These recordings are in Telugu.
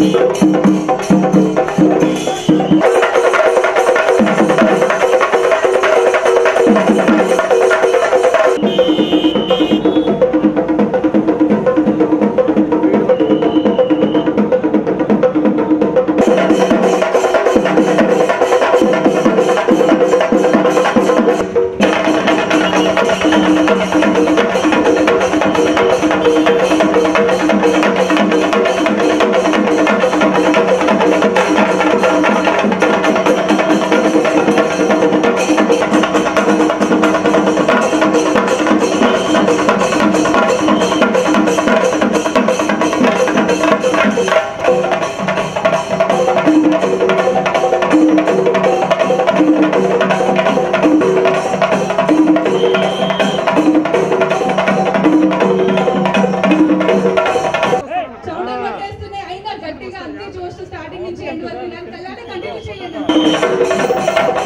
చెమటలు పట్టేస్తున్నాయి అయినా గట్టిగా అంతే జోష్ స్టార్టింగ్ నుంచి ఎండ్ వరకు నాకు తెల్లారి కంటిన్యూ చేయండి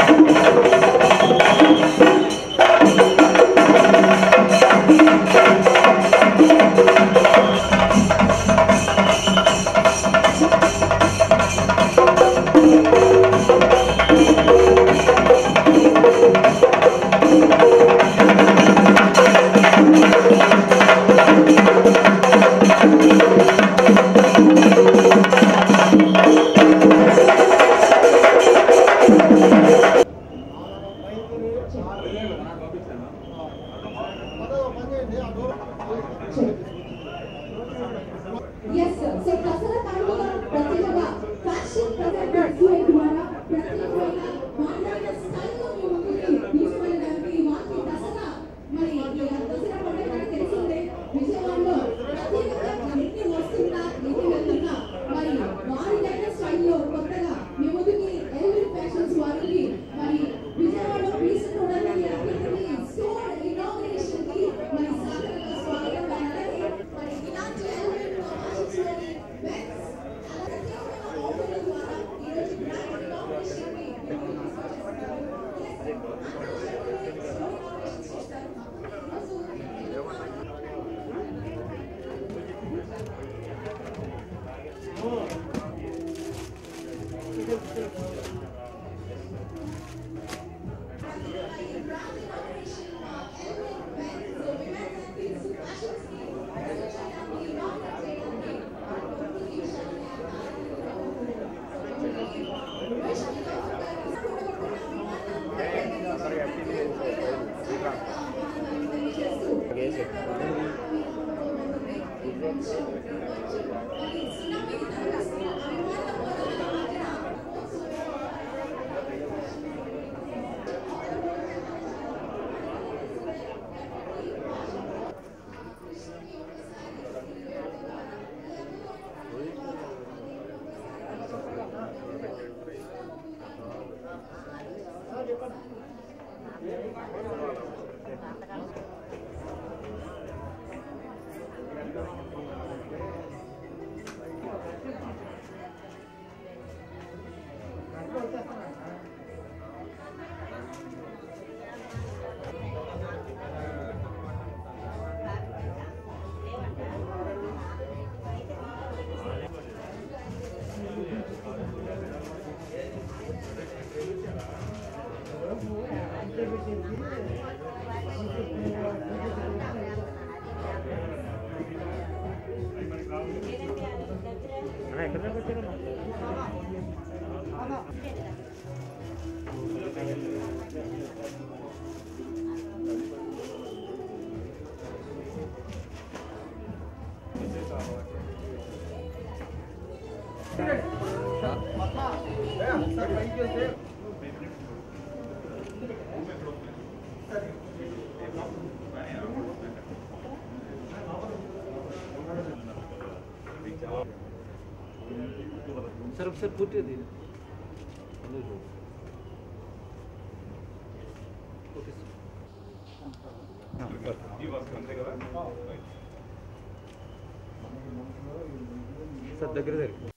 ఎస్ సో దసరా కానుకగా ప్రత్యేకంగా ఫ్యాషన్ ప్రజెంటర్స్ ద్వారా ప్రత్యేకమైన మాట్లాడిన స్థాయిలో మీ ముందుకి తీసుకెళ్ళడానికి మాకు దసరా మరి ఈ దసరా పండుగ మనకు తెలిసిందే విజయవాడలో ప్రత్యేకంగా ఎన్ని వస్తున్నా ఎన్ని వెళ్తున్నా మరి వారిదైన స్టైల్లో కొత్తగా మీ ముందుకి ఎలిమెంట్ ఫ్యాషన్స్ వారికి మరి విజయవాడలో పీస్ చూడడానికి అన్నింటినీ స్టోర్ ఇనాగ్రేషన్ కి మరి సాదరంగా స్వాగతం అలాగే మరి ఇలాంటి ఎలిమెంట్ ఫ్యాషన్స్ లోని వెన్స్ అలాగే ప్రత్యేకమైన ఆఫర్ల ద్వారా ఈ రోజు బ్రాండ్ ఇనాగ్రేషన్ ని మీ ముందుకు తీసుకొచ్చేస్తున్నారు Yes, అందరూ చెప్పండి, స్టోర్ ఇనాగ్రేషన్ చేస్తారు ఈరోజు సార్ ఒకసారి పూర్తిది ఓకే సార్ సార్ దగ్గర దగ్గర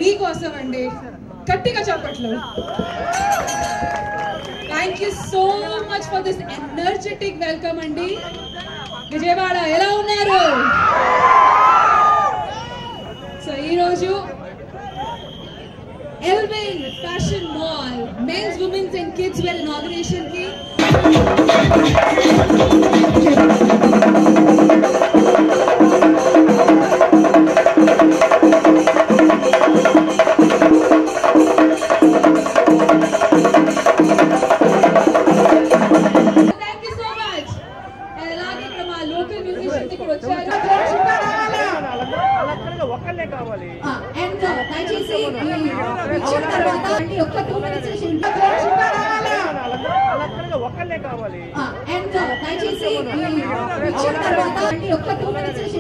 మీకోసం అండి గట్టిగా చెప్పట్లు thank you so much for this energetic welcome అండి విజయవాడ ఎలా ఉన్నారు సో ఈరోజు Elvin fashion mall men's women's and kids wear inauguration కి థ్యాంక్ యూ సో మచ్ అలాగే ఇక్కడ మా లోకల్ మ్యూజిషియన్స్ ఇక్కడ వచ్చారు ఒక్కళ్ళే కావాలి అండ్ దయచేసి ఈ ఇచ్చిన తర్వాత అంటే ఒక్క టూ మినిట్స్ ఒక్కళ్ళే కావాలి అండ్ దయచేసి ఈ ఇచ్చిన తర్వాత అంటే ఒక్క టూ మినిట్స్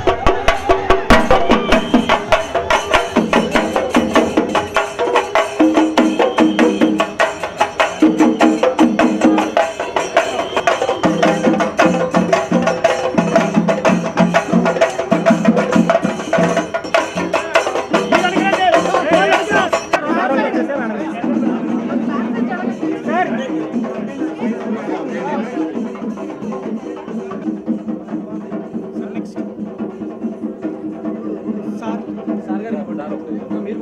సార్ గారు మీరు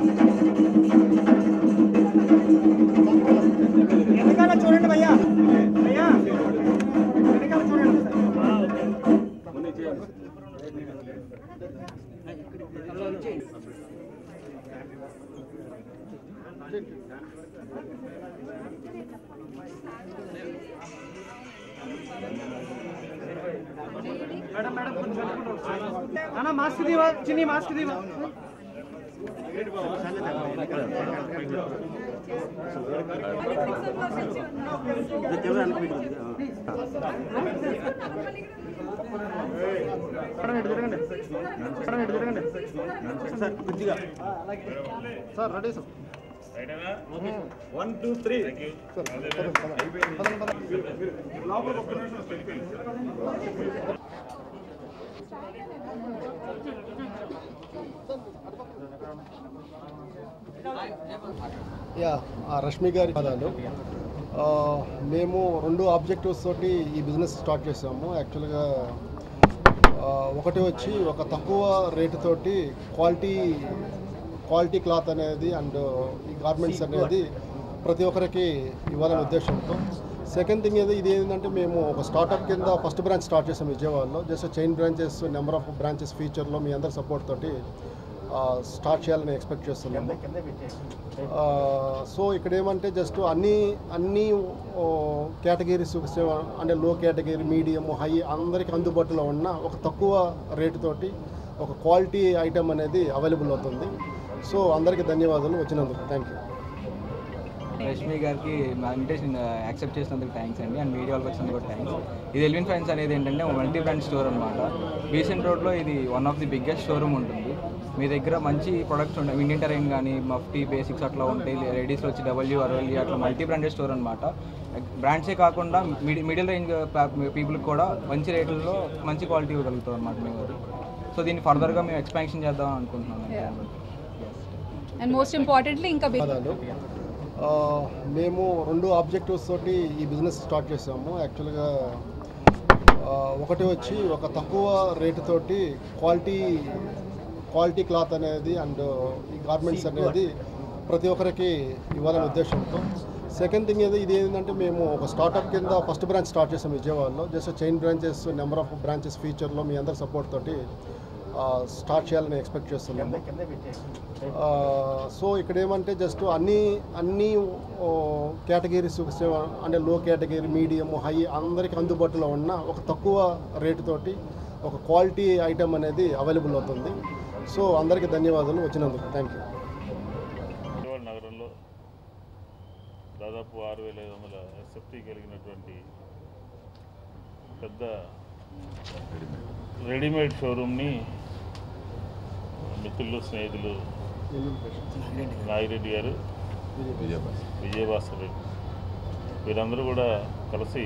వెనకాల చూడండి భయ్యా భయ్యా వెనకాల చూడండి మేడం మేడం కొంచెం అన్న మాస్క్ దీవా చిన్ని మాస్క్ దీవా మేడం ఇటు తిరగండి మేడం ఇటు తిరగండి సార్ కొద్దిగా sir ready sir one two three yeah ఆ రష్మి గారి పదాలు ఆ, మేము రెండు ఆబ్జెక్టివ్స్ తోటి ఈ బిజినెస్ స్టార్ట్ చేసాము యాక్చువల్గా ఆ, ఒకటి వచ్చి ఒక తక్కువ రేటు తోటి క్వాలిటీ క్వాలిటీ క్లాత్ అనేది అండ్ ఈ గార్మెంట్స్ అనేది ప్రతి ఒక్కరికి ఇవ్వాలనే ఉద్దేశంతో సెకండ్ థింగ్ ఏది ఇది ఏంటంటే మేము ఒక స్టార్ట్అప్ కింద ఫస్ట్ బ్రాంచ్ స్టార్ట్ చేసాం విజయవాడలో just chain branches number of branches ఫ్యూచర్లో మీ అందరి సపోర్ట్ తోటి స్టార్ట్ చేయాలని ఎక్స్పెక్ట్ చేస్తున్నాము ఆ, సో ఇక్కడ ఏమంటే జస్ట్ అన్ని అన్ని కేటగిరీస్ అంటే లో కేటగిరీ మీడియం హై అందరికి అందుబాటులో ఉన్న ఒక తక్కువ రేటు తోటి ఒక క్వాలిటీ ఐటెం అనేది అవైలబుల్ అవుతుంది సో అందరికీ ధన్యవాదాలు వచ్చినందుకు థ్యాంక్ యూ రష్మి గారికి మా ఇన్విటేషన్ యాక్సెప్ట్ చేసినందుకు థ్యాంక్స్ అండి అండ్ మీడియా వాళ్ళకి వచ్చినందుకు కూడా థ్యాంక్స్ ఇది ఎల్విన్ ఫ్రెండ్స్ అనేది ఏంటంటే మల్టీ బ్రాండ్ స్టోర్ అనమాట బీసెంట్ రోడ్లో ఇది one of the biggest showroom ఉంటుంది మీ దగ్గర మంచి ప్రొడక్ట్స్ ఉంటాయి ఇండియన్ టైన్ కానీ మఫ్టీ బేసిక్స్ అట్లా ఉంటాయి లేడీస్లో వచ్చి డబ్ల్యూ అరవల్లి అట్లా మల్టీ బ్రాండెడ్ స్టోర్ అనమాట బ్రాండ్సే కాకుండా మిడి మిడిల్ రేంజ్ పీపుల్కి కూడా మంచి రేట్లలో మంచి క్వాలిటీ ఇవ్వగలుగుతాం అనమాట మేము అది సో దీన్ని ఫర్దర్గా మేము ఎక్స్పాన్షన్ చేద్దాం అనుకుంటున్నాం అండ్ మోస్ట్ ఇంపార్టెంట్లీ ఇంకా ధన్యవాదాలు ఆ, మేము రెండు ఆబ్జెక్టివ్స్ తోటి ఈ బిజినెస్ స్టార్ట్ చేసాము యాక్చువల్గా ఆ, ఒకటి వచ్చి ఒక తక్కువ రేటు తోటి క్వాలిటీ క్వాలిటీ క్లాత్ అనేది అండ్ ఈ గార్మెంట్స్ అనేది ప్రతి ఒక్కరికి ఇవ్వాలనే ఉద్దేశంతో సెకండ్ థింగ్ ఏది ఇది ఏంటంటే మేము ఒక స్టార్ట్అప్ కింద ఫస్ట్ బ్రాంచ్ స్టార్ట్ చేసాం విజయవాడలో just chain branches number of branches ఫ్యూచర్లో మీ అందరి సపోర్ట్ తోటి స్టార్ట్ చేయాలని ఎక్స్పెక్ట్ చేస్తున్నాము ఆ, సో ఇక్కడ ఏమంటే జస్ట్ అన్ని అన్ని కేటగిరీస్ అంటే లో కేటగిరీ మీడియం హై అందరికి అందుబాటులో ఉన్న ఒక తక్కువ రేటు తోటి ఒక క్వాలిటీ ఐటెం అనేది అవైలబుల్ అవుతుంది సో అందరికీ ధన్యవాదాలు వచ్చినందుకు థ్యాంక్ యూ విజయవాడ నగరంలో దాదాపు ఆరు వేల ఐదు వందల ఎస్ఎఫ్టీ కలిగినటువంటి పెద్ద రెడీమేడ్ షోరూమ్ని మిత్రులు స్నేహితులు నాగిరెడ్డి గారు విజయభాస్కర్ రెడ్డి వీరందరూ కూడా కలిసి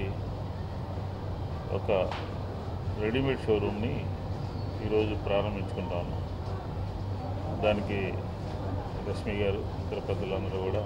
ఒక రెడీమేడ్ షోరూమ్ని ఈరోజు ప్రారంభించుకుంటా ఉన్నాం దానికి రష్మి గారు ఇతర పెద్దలందరూ కూడా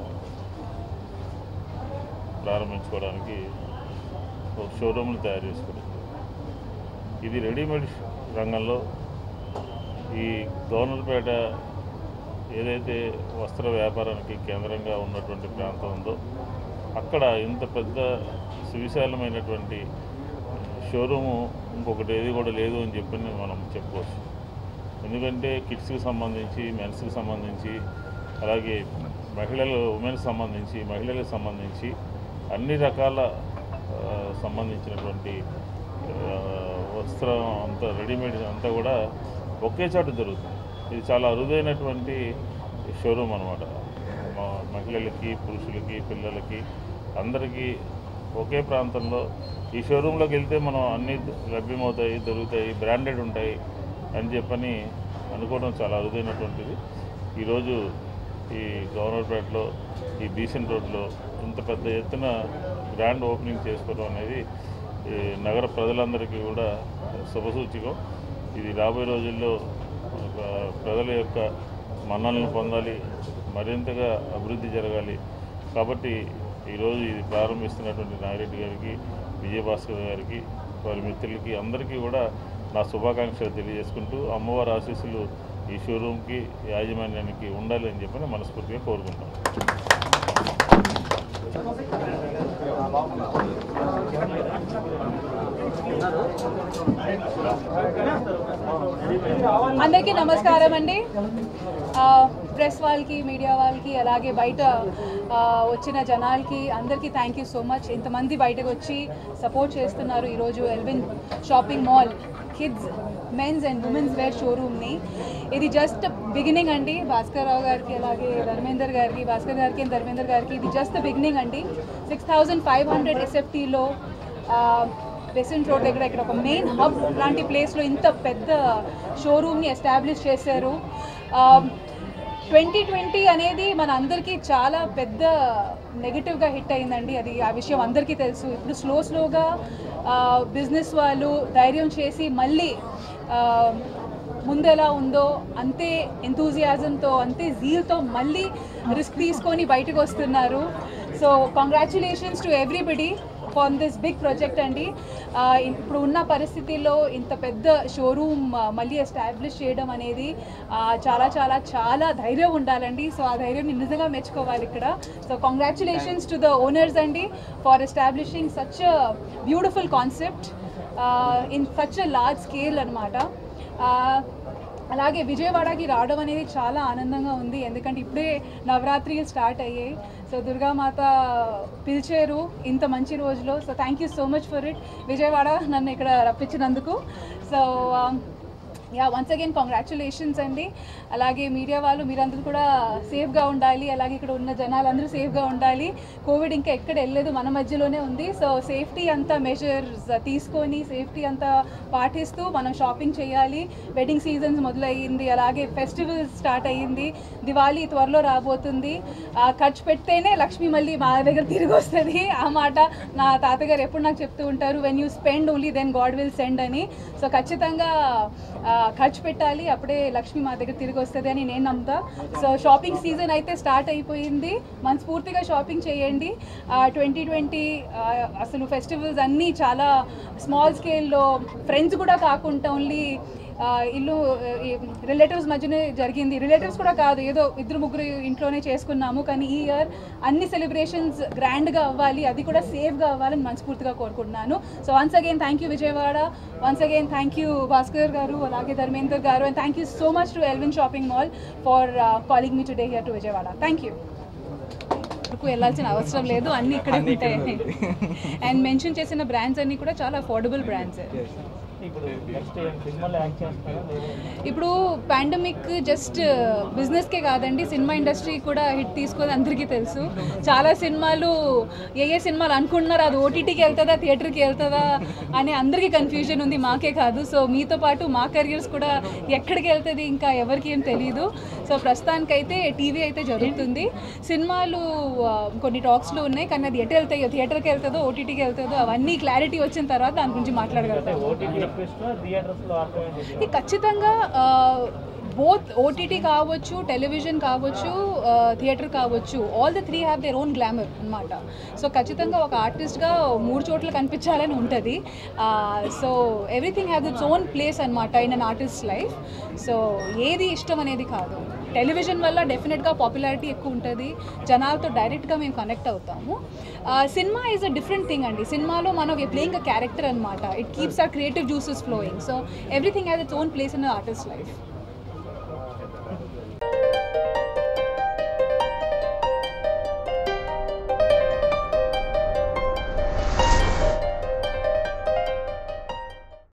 ప్రారంభించుకోవడానికి ఒక షోరూమ్ని తయారు చేసుకోవడం ఇది రెడీమేడ్ రంగంలో ఈ గవర్నర్పేట ఏదైతే వస్త్ర వ్యాపారానికి కేంద్రంగా ఉన్నటువంటి ప్రాంతం ఉందో అక్కడ ఇంత పెద్ద సువిశాలమైనటువంటి షోరూము ఇంకొకటి ఏది కూడా లేదు అని చెప్పి మనం చెప్పుకోవచ్చు ఎందుకంటే కిడ్స్కి సంబంధించి మెన్స్కి సంబంధించి అలాగే మహిళలు ఉమెన్కి సంబంధించి మహిళలకు సంబంధించి అన్ని రకాల ఆ, సంబంధించినటువంటి ఆ, వస్త్రం అంతా రెడీమేడ్ అంతా కూడా ఒకే చోట దొరుకుతుంది ఇది చాలా అరుదైనటువంటి షోరూమ్ అనమాట మహిళలకి పురుషులకి పిల్లలకి అందరికీ ఒకే ప్రాంతంలో ఈ షోరూంలోకి వెళ్తే మనం అన్నీ లభ్యమవుతాయి దొరుకుతాయి బ్రాండెడ్ ఉంటాయి అని చెప్పని అనుకోవడం చాలా అరుదైనటువంటిది ఈరోజు ఈ గవర్నర్పేటలో ఈ బీసెంట్ రోడ్లో ఇంత పెద్ద ఎత్తున గ్రాండ్ ఓపెనింగ్ చేసుకోవడం అనేది ఈ నగర ప్రజలందరికీ కూడా శుభసూచకం ఇది రాబోయే రోజుల్లో ఒక ప్రజల యొక్క మన్నలను పొందాలి మరింతగా అభివృద్ధి జరగాలి కాబట్టి ఈరోజు ఇది ప్రారంభిస్తున్నటువంటి నాగిరెడ్డి గారికి విజయభాస్కర్ గారికి వారి మిత్రులకి అందరికీ కూడా నా శుభాకాంక్షలు తెలియజేసుకుంటూ అమ్మవారి ఆశీస్సులు ఈ షోరూమ్కి యాజమాన్యానికి ఉండాలి అని చెప్పి మనస్ఫూర్తిగా కోరుకుంటాను అందరికీ నమస్కారం అండి ఆ, ప్రెస్ వాళ్ళకి మీడియా వాళ్ళకి అలాగే బయట ఆ, వచ్చిన జనాలకి అందరికీ థ్యాంక్ యూ సో మచ్ ఇంతమంది బయటకు వచ్చి సపోర్ట్ చేస్తున్నారు ఈరోజు Elvin shopping mall kids men's and women's wear షోరూమ్ని ఇది జస్ట్ బిగినింగ్ అండి భాస్కర్ రావు గారికి అలాగే ధర్మేందర్ గారికి భాస్కర్ గారికి అండ్ ధర్మేందర్ గారికి ఇది జస్ట్ బిగినింగ్ అండి సిక్స్ థౌజండ్ ఫైవ్ హండ్రెడ్ ఎస్ఎఫ్టీలో బెసెంట్ రోడ్ దగ్గర ఇక్కడ ఒక మెయిన్ హబ్ లాంటి ప్లేస్లో ఇంత పెద్ద షోరూమ్ని ఎస్టాబ్లిష్ చేశారు ట్వంటీ ట్వంటీ అనేది మన అందరికీ చాలా పెద్ద నెగిటివ్గా హిట్ అయిందండి అది ఆ విషయం అందరికీ తెలుసు ఇప్పుడు స్లో స్లోగా బిజినెస్ వాళ్ళు ధైర్యం చేసి మళ్ళీ ఆ, ముందు ఎలా ఉందో అంతే ఎంతూజియాజంతో అంతే జీల్తో మళ్ళీ రిస్క్ తీసుకొని బయటకు వస్తున్నారు so congratulations to everybody for this big project అండి ఆ, ఇప్పుడు ఉన్న పరిస్థితిలో ఇంత పెద్ద షోరూమ్ మళ్ళీ ఎస్టాబ్లిష్ చేయడం అనేది ఆ, చాలా చాలా చాలా ధైర్యం ఉండాలండి సో ఆ ధైర్యం నిజంగా మెచ్చుకోవాలి ఇక్కడ so congratulations to the owners అండి for establishing such beautiful concept in such a large scale అనమాట అలాగే విజయవాడకి రావడం అనేది చాలా ఆనందంగా ఉంది ఎందుకంటే ఇప్పుడే నవరాత్రులు స్టార్ట్ అయ్యాయి సో దుర్గామాత పిలిచారు ఇంత మంచి రోజులో so thank you so much for it Vijayawada నన్ను ఇక్కడ రప్పించినందుకు so yeah once again congratulations అండి అలాగే మీడియా వాళ్ళు మీరందరూ కూడా సేఫ్గా ఉండాలి అలాగే ఇక్కడ ఉన్న జనాలందరూ సేఫ్గా ఉండాలి కోవిడ్ ఇంకా ఎక్కడ వెళ్ళలేదు మన మధ్యలోనే ఉంది సో సేఫ్టీ అంతా మెజర్స్ తీసుకొని సేఫ్టీ అంతా పాటిస్తూ మనం షాపింగ్ చేయాలి వెడ్డింగ్ సీజన్స్ మొదలయ్యింది అలాగే ఫెస్టివల్స్ స్టార్ట్ అయ్యింది దివాళీ త్వరలో రాబోతుంది ఆ, ఖర్చు పెడితేనే లక్ష్మి మళ్ళీ మా దగ్గర తిరిగి వస్తుంది ఆ మాట నా తాతగారు ఎప్పుడు నాకు చెప్తూ ఉంటారు when you spend only then God will send అని సో ఖచ్చితంగా ఆ, ఖర్చు పెట్టాలి అప్పుడే లక్ష్మి మా దగ్గర తిరిగి వస్తుంది అని నేను నమ్ముతా సో షాపింగ్ సీజన్ అయితే స్టార్ట్ అయిపోయింది మనస్ఫూర్తిగా షాపింగ్ చేయండి ట్వంటీ ట్వంటీ అసలు ఫెస్టివల్స్ అన్నీ చాలా స్మాల్ స్కేల్లో ఫ్రెండ్స్ కూడా కాకుండా ఓన్లీ ఇల్లు రిలేటివ్స్ మధ్యనే జరిగింది రిలేటివ్స్ కూడా కాదు ఏదో ఇద్దరు ముగ్గురు ఇంట్లోనే చేసుకున్నాము కానీ ఈ ఇయర్ అన్ని సెలబ్రేషన్స్ గ్రాండ్గా అవ్వాలి అది కూడా సేఫ్గా అవ్వాలని మనస్ఫూర్తిగా కోరుకుంటున్నాను so once again thank you Vijayawada once again thank you Bhaskar గారు అలాగే ధర్మేందర్ గారు and thank you so much to Elvin shopping mall for calling me today here to Vijayawada thank you వరకు వెళ్ళాల్సిన అవసరం లేదు అన్ని ఇక్కడే అన్నీ ఇక్కడే ఉంటాయి ఉంటాయి. అండ్ మెన్షన్ చేసిన బ్రాండ్స్ అన్ని కూడా చాలా అఫోర్డబుల్ బ్రాండ్స్ ఇప్పుడు నెక్స్ట్ సినిమాలో యాక్ట్ చేస్తారా లేదా ఇప్పుడు పాండమిక్ జస్ట్ బిజినెస్కే కాదండి సినిమా ఇండస్ట్రీ కూడా హిట్ తీసుకొని అందరికీ తెలుసు చాలా సినిమాలు ఏ ఏ సినిమాలు అనుకుంటున్నారు అది ఓటీటీకి వెళ్తుందా థియేటర్కి వెళ్తుందా అని అందరికీ కన్ఫ్యూజన్ ఉంది మాకే కాదు సో మీతో పాటు మా కెరియర్స్ కూడా ఎక్కడికి వెళ్తుంది ఇంకా ఎవరికి ఏం తెలియదు సో ప్రస్తుతానికైతే టీవీ అయితే జరుగుతుంది సినిమాలు ఆ, కొన్ని టాక్స్లో ఉన్నాయి కానీ అది ఎటు వెళ్తాయో థియేటర్కి వెళ్తుందో ఓటీటీకి వెళ్తుందో అవన్నీ క్లారిటీ వచ్చిన తర్వాత దాని గురించి మాట్లాడగలుగుతాం ఓటీటీ రిక్వెస్ట్ థియేటర్స్ లో ఆడటం ఇది ఖచ్చితంగా బోత్ ఓటీటీ కావచ్చు టెలివిజన్ కావచ్చు థియేటర్ కావచ్చు all the three have their own glamour అనమాట సో ఖచ్చితంగా ఒక ఆర్టిస్ట్గా మూడు చోట్ల కనిపించాలని ఉంటుంది so everything has its own place అనమాట in an artist life so ఏది ఇష్టం అనేది కాదు టెలివిజన్ వల్ల డెఫినెట్గా పాపులారిటీ ఎక్కువ ఉంటుంది జనాలతో డైరెక్ట్గా మేము కనెక్ట్ అవుతాము cinema is a different thing అండి సినిమాలో మనం ప్లేయింగ్ అ క్యారెక్టర్ అనమాట it keeps our creative juices flowing so everything has its own place in artist life